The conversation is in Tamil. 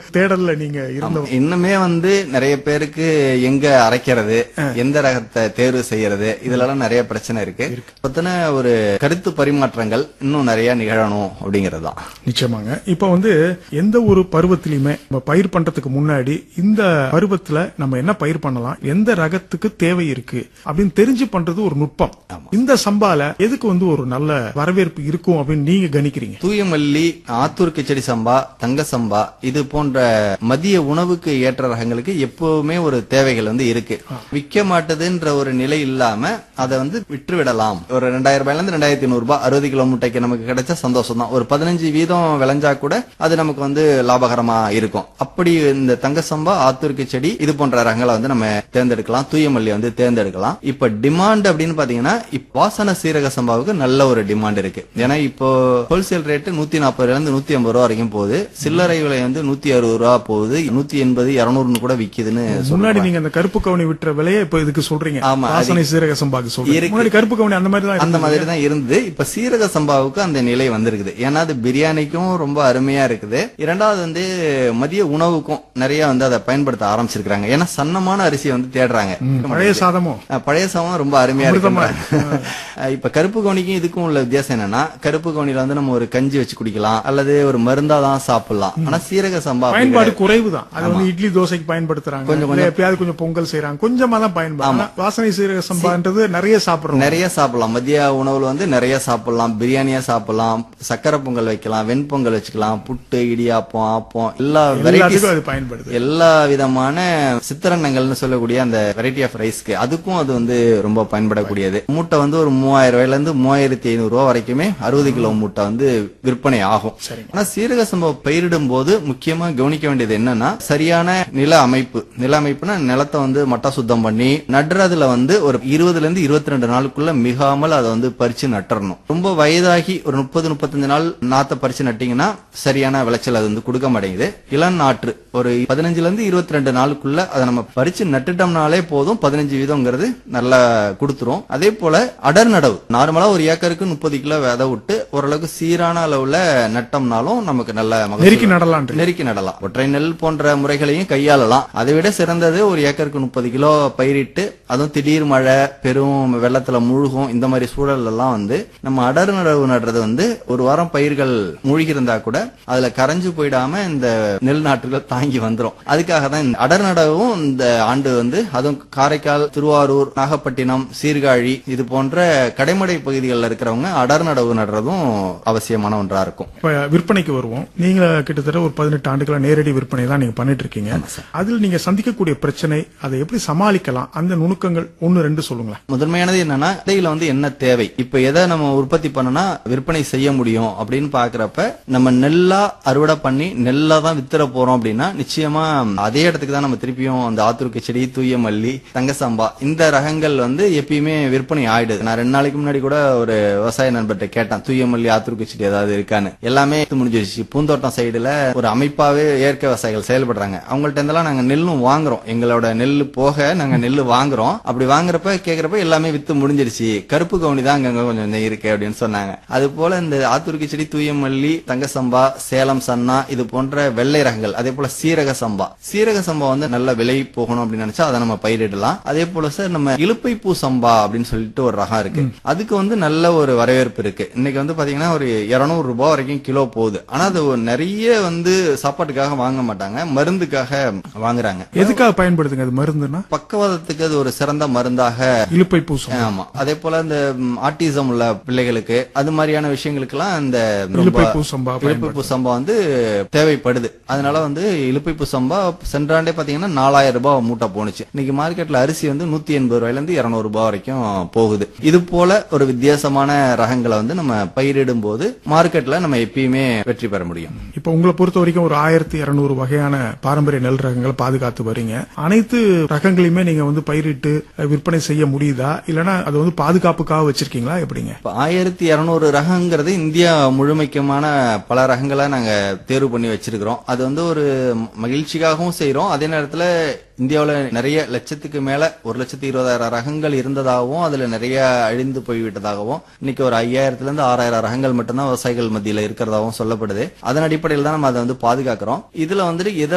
தேடல்ல நீங்க இருந்த இன்னுமே வந்து நிறைய பேருக்கு எங்க அரைக்கிறது எந்த ரகத்தை தேர்வு செய்யறது இதுலலாம் நிறைய பிரச்சனை இருக்கு பத்தின ஒரு கருத்து பரிமாற்றங்கள் இன்னும் நிறைய நிகழணும் அப்படிங்கிறது தான் நிச்சயமாங்க இப்ப வந்து எந்த ஒரு பருவத்திலயுமே நம்ம பயிர் பண்றதுக்கு முன்னாடி இந்த பருவத்துல நம்ம என்ன பயிர் பண்ணலாம் எந்த ரகத்துக்கு தேவை இருக்கு அப்படின்னு தெரிஞ்சு பண்றது ஒரு நுட்பம் இந்த சம்பால எதுக்கு வந்து ஒரு நல்ல வரவேற்பு இருக்கும் அப்படின்னு நீங்க கணிக்கிறீங்க தூயமல்லி ஆத்தூர் கிச்சடி சம்பா தங்க சம்பா இது போன்ற மதிய உணவுக்கு ஏற்ற ரகங்களுக்கு எப்பவுமே ஒரு தேவைகள் வந்து இருக்கு விற்க மாட்டுதுன்ற ஒரு நிலை இல்லாம அதை வந்து விற்று விடலாம் ஒரு ரெண்டாயிரம் ரூபாயில இருந்து ரெண்டாயிரத்தி ஐநூறு ரூபாய் அறுபது கிலோ முட்டைக்கு நமக்கு கிடைச்சா சந்தோஷம் தான் ஒரு பதினஞ்சு வீதம் விளைஞ்சா கூட அது நமக்கு வந்து லாபகரமா இருக்கும் அப்படி இந்த தங்க சம்பா ஆத்தூர் கிச்சடி இது போன்ற ரகங்களை வந்து நம்ம தேர்ந்தெடுக்கலாம் தூயமல்லி வந்து தேர்ந்தெடுக்கலாம் இப்ப டிமாண்ட் அப்படின்னு பாத்தீங்கன்னா இப்ப வாசன சீரக சம்பாவுக்கு நல்ல ஒரு டிமாண்ட் இருக்கு ஏன்னா இப்போ ஹோல்சேல் ரேட்டு நூத்தி நாற்பதுல இருந்து நூத்தி ஐம்பது ரூபா வரைக்கும் போகுது சில்லறை விலை வந்து நூத்தி அறுபது ரூபா போகுது நூத்தி எண்பது இருநூறுன்னு கூட விக்குதுன்னு முன்னாடி சொல்றாங்க. நீங்க அந்த கருப்பு கவுனி விட்டுற விலையை இப்ப இதுக்கு சொல்றீங்க ஆமா, அது- வாசனை சீரக சம்பாக்கு சொல்றீங்க இருக்கு. முன்னாடி கருப்பு கவுனி அந்த மாதிரி தான் அந்த இருந்தது. மாதிரி தான் இருந்து இப்ப சீரக சம்பாவுக்கு அந்த நிலை வந்திருக்குது ஏன்னா அது பிரியாணிக்கும் ரொம்ப அருமையா இருக்குது இரண்டாவது வந்து மதிய உணவுக்கும் நிறைய வந்து அதை பயன்படுத்த ஆரம்பிச்சிருக்காங்க ஏன்னா சன்னமான அரிசியை வந்து தேடுறாங்க பழைய சாதமும் அஹ் பழைய சாதம் ரொம்ப அருமையா அமிர்தமா இருக்கு இப்ப கருப்பு கவுனிக்கும் இதுக்கும் உள்ள வித்தியாசம் என்னன்னா கருப்பு கவுனில வந்து நம்ம ஒரு கஞ்சி வச்சு குடிக்கலாம் அல்லது ஒரு மருந்தா தான் சாப்பிடலாம் ஆனா சீரக சம்பா அப்படி பயன்பாடு குறைவு தான் அது வந்து இட்லி தோசைக்கு பயன்படுத்துறாங்க கொஞ்சம் இல்ல எப்பயாவது கொஞ்சம் பொங்கல் செய்யறாங்க கொஞ்சமா தான் பயன்பாடு ஆனா வாசனை சீரக சம்பான்றது நிறைய சாப்பிடுறோம் நிறைய சாப்பிடலாம் மதிய உணவுல வந்து நிறைய சாப்பிடலாம் பிரியாணியா சாப்பிடலாம் சக்கரை பொங்கல் வைக்கலாம் வெண்பொங்கல் வச்சுக்கலாம் புட்டு இடியாப்பம் ஆப்பம் எல்லா வெரைட்டிஸ் எல்லாத்துக்கும் அது பயன்படுது எல்லா விதமான சித்திரண்ணங்கள்னு சொல்லக்கூடிய அந்த வெரைட்டி ஆஃப் ரைஸ்க்கு அதுக்கும் அது வந்து ரொம்ப பயன்படக்கூடியது மூட்டை வந்து ஒரு மூவாயிரம் ரூபாயில இருந்து மூவாயிரத்தி ஐநூறு ரூபாய் வரைக்குமே அறுபது கிலோ மூட்டை வந்து விற்பனை ஆகும் ஆனா சீரக சம்பவ பயிரிடும் போது முக்கியமா கவனிக்க வேண்டியது என்னன்னா சரியான நில அமைப்பு நில அமைப்புனா நிலத்தை வந்து மட்டா சுத்தம் பண்ணி நடுறதுல வந்து ஒரு இருபதுல இருந்து இருபத்தி ரெண்டு நாளுக்குள்ள மிகாமல் அதை வந்து பறிச்சு நட்டுறணும் ரொம்ப வயதாகி ஒரு முப்பது முப்பத்தஞ்சு நாள் நாத்தை பறிச்சு நட்டீங்கன்னா சரியான விளைச்சல் அது வந்து கொடுக்க மாட்டேங்குது இளம் நாற்று ஒரு பதினஞ்சுல இருந்து இருபத்தி ரெண்டு நாளுக்குள்ள அதை நம்ம பறிச்சு நட்டுட்டோம்னாலே போதும் பதினஞ்சு வீதம்ங்கிறது நல்லா கொடுத்துரும் அதே போல அடர் நடவு நார்மலா ஒரு ஏக்கருக்கு முப்பது கிலோ விதை விட்டு ஓரளவுக்கு சீரான அளவுல நட்டோம்னாலும் நமக்கு நல்ல மகசூல் நெருக்கி நடலான் நெருக்கி நடலாம் ஒற்றை நெல் போன்ற முறைகளையும் கையாளலாம் அதை விட சிறந்தது ஒரு ஏக்கருக்கு முப்பது கிலோ பயிரிட்டு அதுவும் திடீர் மழை பெரும் வெள்ளத்துல மூழ்கும் இந்த மாதிரி சூழல் எல்லாம் வந்து நம்ம அடர் நடவு நடுறது வந்து ஒரு வாரம் பயிர்கள் மூழ்கி இருந்தா கூட அதுல கரைஞ்சு போயிடாம இந்த நெல் நாற்றுகள் தாங்கி வந்துரும் அதுக்காக தான் இந்த அடர் நடவும் இந்த ஆண்டு வந்து அதுவும் காரைக்கால் திருவாரூர் நாகப்பட்டினம் சீர்காழி இது போன்ற கடைமடை பகுதிகளில் இருக்கிறவங்க அடர் நடவு நடுறதும் அவசியமான ஒன்றா இருக்கும் இப்ப விற்பனைக்கு வருவோம் நீங்க கிட்டத்தட்ட ஒரு பதினெட்டு ஆண்டுகளா நேரடி விற்பனை தான் நீங்க பண்ணிட்டு இருக்கீங்க அதில் நீங்க சந்திக்கக்கூடிய பிரச்சனை அதை எப்படி சமாளிக்கலாம் அந்த நுணுக்கங்கள் ஒன்னு ரெண்டு சொல்லுங்களேன் முதன்மையானது என்னன்னா இடையில வந்து என்ன தேவை இப்ப எதை நம்ம உற்பத்தி பண்ணனா விற்பனை செய்ய முடியும் அப்படின்னு பாக்குறப்ப நம்ம நெல்லா அறுவடை பண்ணி நெல்லா தான் வித்துற போறோம் அப்படின்னா நிச்சயமா அதே இடத்துக்கு தான் நம்ம திருப்பியும் அந்த ஆத்தூர் கிச்சடி தூய மல்லி தங்கசம்பா இந்த ரகங்கள் வந்து எப்பயுமே விற்பனை ஆயிடுது நான் ரெண்டு நாளைக்கு முன்னாடி கூட ஒரு விவசாய நண்பர்கிட்ட கேட்டேன் தூய மல்லி ஆத்தூர் கிச்சடி ஏதாவது இருக்கான்னு எல்லாமே வித்து முடிஞ்சிருச்சு பூந்தோட்டம் சைடுல ஒரு அமைப்பாவே இயற்கை விவசாயிகள் செயல்படுறாங்க அவங்கள்ட்ட இருந்தெல்லாம் நாங்க நெல்லும் வாங்குறோம் எங்களோட நெல் போக நாங்க நெல் வாங்குறோம் அப்படி வாங்குறப்ப கேக்குறப்ப எல்லாமே வித்து முடிஞ்சிருச்சு கருப்பு கவுனி தான் அங்கங்க கொஞ்சம் இருக்கு அப்படின்னு சொன்னாங்க அது போல இந்த ஆத்தூர் கிச்சடி தூய மல்லி தங்க சம்பா சேலம் சன்னா இது போன்ற வெள்ளை ரகங்கள் அதே போல சீரக சம்பா சீரக சம்பா வந்து நல்ல விலை போகணும் அப்படின்னு நினைச்சா அதை நம்ம பயிரிடலாம் அதே போல சார் நம்ம இலுப்பை பூ சம்பா அப்படின்னு சொல்லிட்டு ஒரு ரகம் இருக்கு அதுக்கு வந்து நல்ல ஒரு வரவேற்பு இருக்கு இன்னைக்கு வந்து பாத்தீங்கன்னா ஒரு இருநூறு ரூபாய் வரைக்கும் கிலோ போகுது ஆனா அது ஒரு நிறைய வந்து சாப்பாட்டுக்காக வாங்க மாட்டாங்க மருந்துக்காக வாங்குறாங்க எதுக்காக பயன்படுத்துங்க அது மருந்துன்னா பக்கவாதத்துக்கு அது ஒரு சிறந்த மருந்தாக இலுப்பை பூசம் ஆமா அதே போல இந்த ஆட்டிசம் உள்ள பிள்ளைகளுக்கு அது மாதிரியான விஷயங்களுக்கெல்லாம் இந்த ரொம்ப- இலுப்பை பூசம்பா இலுப்பை பூசம்பா வந்து தேவைப்படுது அதனால வந்து இலுப்பை பூசம்பா சென்றாண்டே பாத்தீங்கன்னா நாலாயிரம் ரூபாய் மூட்டை போனுச்சு இன்னைக்கு மார்க்கெட்ல அரிசி வந்து நூத்தி எண்பது ரூபாயில இருந்து இருநூறு ரூபாய் வரைக்கும் போகுது இது போல ஒரு வித்தியாசமான ரகங்களை வந்து நம்ம பயிரிடும் போது மார்க்கெட்ல நம்ம எப்பயுமே வெற்றி பெற முடியும் இப்ப உங்களை பொறுத்த வரைக்கும் ஒரு ஆயிரத்தி இருநூறு வகையான பாரம்பரிய நெல் ரகங்களை பாதுகாத்து வரீங்க அனைத்து ரகங்களையுமே நீங்க வந்து பயிரிட்டு அஹ், விற்பனை செய்ய முடியுதா இல்லனா அது வந்து பாதுகாப்புக்காக வச்சிருக்கீங்களா எப்படிங்க இப்ப ஆயிரத்தி இருநூறு ரகங்கிறது இந்தியா முழுமைக்குமான பல ரகங்களை நாங்க தேர்வு பண்ணி வச்சிருக்கிறோம் அது வந்து ஒரு மகிழ்ச்சிக்காகவும் செய்றோம் அதே நேரத்துல இந்தியாவுல நிறைய லட்சத்துக்கு மேல ஒரு லட்சத்தி இருபதாயிரம் ரகங்கள் இருந்ததாகவும் அதுல நிறைய அழிந்து போய்விட்டதாகவும் இன்னைக்கு ஒரு ஐயாயிரத்துல இருந்து ஆறாயிரம் ரகங்கள் மட்டும்தான் விவசாயிகள் மத்தியில இருக்கிறதாகவும் சொல்லப்படுது அதன் அடிப்படையில் தான் நம்ம அதை வந்து பாதுகாக்கிறோம் இதுல வந்துட்டு எதெல்லாம்